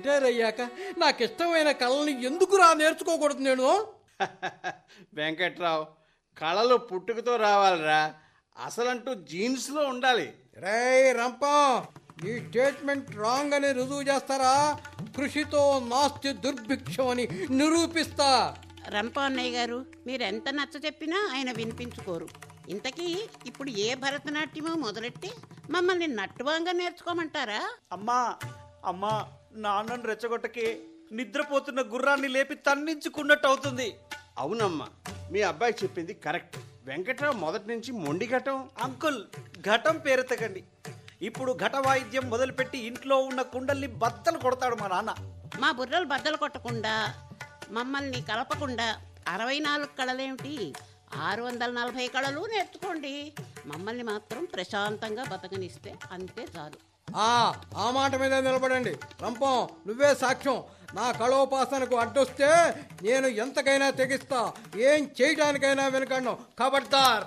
Retire అయ్యాక నాకు ఇష్టమైన కళని ఎందుకురా నేర్చుకోకూడదు నేను వెంకట్రావు కళలు పుట్టుకతో రావాలిరా అసలంటూ జీన్స్లో ఉండాలి రే రంపం ఈ స్టేట్మెంట్ రాంగ్ అని రుజువు చేస్తారా కృషితో నాస్తి దుర్భిక్షం అని నిరూపిస్తా రంప అన్నయ్య గారు మీరెంత నచ్చ చెప్పినా ఆయన వినిపించుకోరు ఇంతకీ ఇప్పుడు ఏ భరతనాట్యమో మొదలెట్టి మమ్మల్ని నట్టువాంగా నేర్చుకోమంటారా అమ్మా అమ్మా నాన్నను రెచ్చగొట్టకే నిద్రపోతున్న గుర్రాన్ని లేపి తన్నించుకున్నట్టు అవుతుంది అవునమ్మా మీ అబ్బాయి చెప్పింది కరెక్ట్ వెంకట్రావు మొదటి నుంచి మొండి ఘటం అంకుల్ ఘటం పేరెత్తకండి ఇప్పుడు ఘట వాయిద్యం మొదలుపెట్టి ఇంట్లో ఉన్న కుండల్ని బద్దలు కొడతాడు మా నాన్న మా బుర్రలు బద్దలు కొట్టకుండా మమ్మల్ని కలపకుండా అరవై నాలుగు కళలేమిటి ఆరు వందల నలభై కళలు నేర్చుకోండి మమ్మల్ని మాత్రం ప్రశాంతంగా బతకనిస్తే అంతే చాలు ఆ ఆ మాట మీద నిలబడండి రంపం నువ్వే సాక్ష్యం నా కళోపాసనకు అడ్డొస్తే నేను ఎంతకైనా తెగిస్తా ఏం చేయడానికైనా వెనకను ఖబర్దార్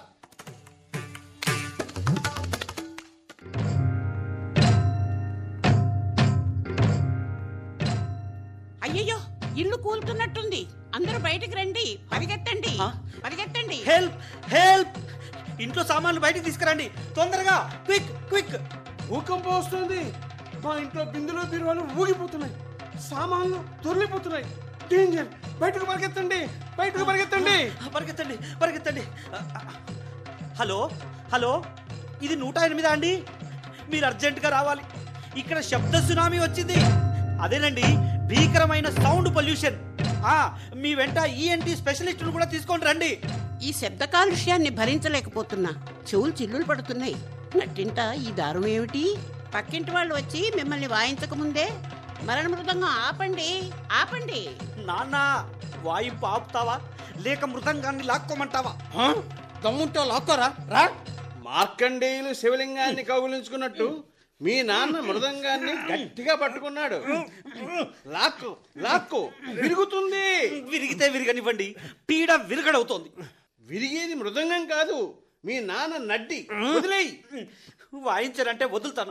అయ్యయ్యో ఇల్లు కూలుతున్నట్టుంది అందరూ బయటికి రండి పరిగెత్తండి ఆ? పరిగెత్తండి హెల్ప్ హెల్ప్ ఇంట్లో సామాన్లు బయటికి తీసుకురండి తొందరగా క్విక్ క్విక్ భూకంపం వస్తుంది మా ఇంట్లో బిందులు బీరువాలు ఊగిపోతున్నాయి సామాన్లు దొర్లిపోతున్నాయి డేంజర్ బయటకు పరిగెత్తండి బయటకు పరిగెత్తండి పరిగెత్తండి పరిగెత్తండి హలో హలో ఇది నూట ఎనిమిదా అండి మీరు అర్జెంటుగా రావాలి ఇక్కడ శబ్ద సునామీ వచ్చింది అదేనండి భీకరమైన సౌండ్ పొల్యూషన్ ఆ, మీ వెంట ఈఎన్టీ స్పెషలిస్టులు కూడా తీసుకొని రండి ఈ శబ్ద కాలుష్యాన్ని భరించలేకపోతున్నా చెవులు చిల్లులు పడుతున్నాయి నట్టింట ఈ దారుణం ఏమిటి పక్కింటి వాళ్ళు వచ్చి మిమ్మల్ని వాయించకముందే మరణ మృదంగం ఆపండి ఆపండి నాన్న వాయింపు ఆపుతావా లేక మృదంగాన్ని లాక్కోమంటావా ఆ? దమ్ముంటే లాక్కోరా రా మార్కండేయులు శివలింగాన్ని కౌగులించుకున్నట్టు మీ నాన్న మృదంగాన్ని గట్టిగా పట్టుకున్నాడు లాక్కు లాక్కు విరుగుతుంది విరిగితే విరగనివ్వండి పీడ విరగడవుతోంది విరిగేది మృదంగం కాదు మీ నాన్న నడ్డి వదిలేయ్ వాయించారంటే వదులుతాను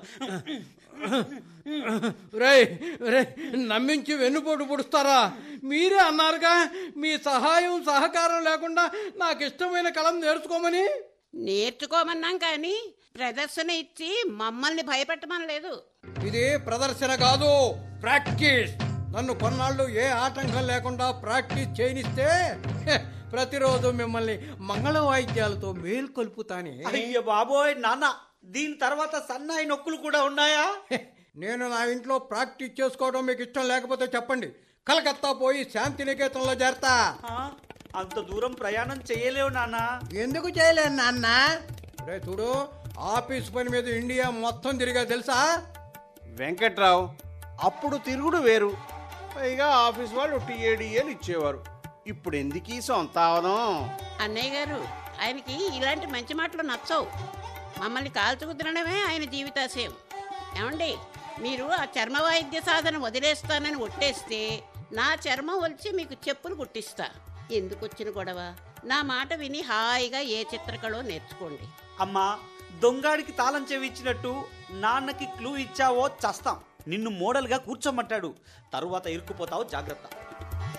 రేయ్ రే నమ్మించి వెన్నుపోటు పుడుస్తారా మీరే అన్నారుగా మీ సహాయం సహకారం లేకుండా నాకు ఇష్టమైన కళను నేర్చుకోమని నేర్చుకోమన్నాం కానీ ప్రదర్శన ఇచ్చి మమ్మల్ని భయపెట్టమనలేదు ఇది ప్రదర్శన కాదు ప్రాక్టీస్ నన్ను కొన్నాళ్ళు ఏ ఆటంకం లేకుండా ప్రాక్టీస్ చేయనిస్తే హె, ప్రతిరోజు మిమ్మల్ని మంగళ వాయిద్యాలతో మేల్కొల్పుతానే అయ్య బాబోయ్ నాన్న దీని తర్వాత సన్నాయి నొక్కులు కూడా ఉన్నాయా హె, నేను నా ఇంట్లో ప్రాక్టీస్ చేసుకోవడం మీకు ఇష్టం లేకపోతే చెప్పండి కలకత్తా పోయి శాంతి నికేతన్లో చేరతా ఆ, అంత దూరం ప్రయాణం చేయలేవు నాన్న ఎందుకు చేయలేను నాన్న రే చూడు ఆఫీస్ పని మీద ఇండియా మొత్తం తిరిగా తెలుసా వెంకట్రావు అప్పుడు తిరుగుడు వేరు పైగా ఆఫీస్ వాళ్ళు టీఏడిఏలు ఇచ్చేవారు ఇప్పుడు ఎందుకు ఈ సొంతావనం అన్నయ్య గారు ఆయనకి ఇలాంటి మంచి మాటలు నచ్చవు మమ్మల్ని కాల్చుకు తినడమే ఆయన జీవితాశయం ఏమండి మీరు ఆ చర్మ వాయిద్య సాధన వదిలేస్తానని ఒట్టేస్తే నా చర్మం వచ్చి మీకు చెప్పులు కుట్టిస్తా ఎందుకు వచ్చిన గొడవ నా మాట విని హాయిగా ఏ చిత్రకళో నేర్చుకోండి అమ్మా దొంగాడికి తాళం చెవి ఇచ్చినట్టు నాన్నకి క్లూ ఇచ్చావో చస్తాం నిన్ను మోడల్గా కూర్చోమంటాడు తరువాత ఇరుక్కుపోతావు జాగ్రత్త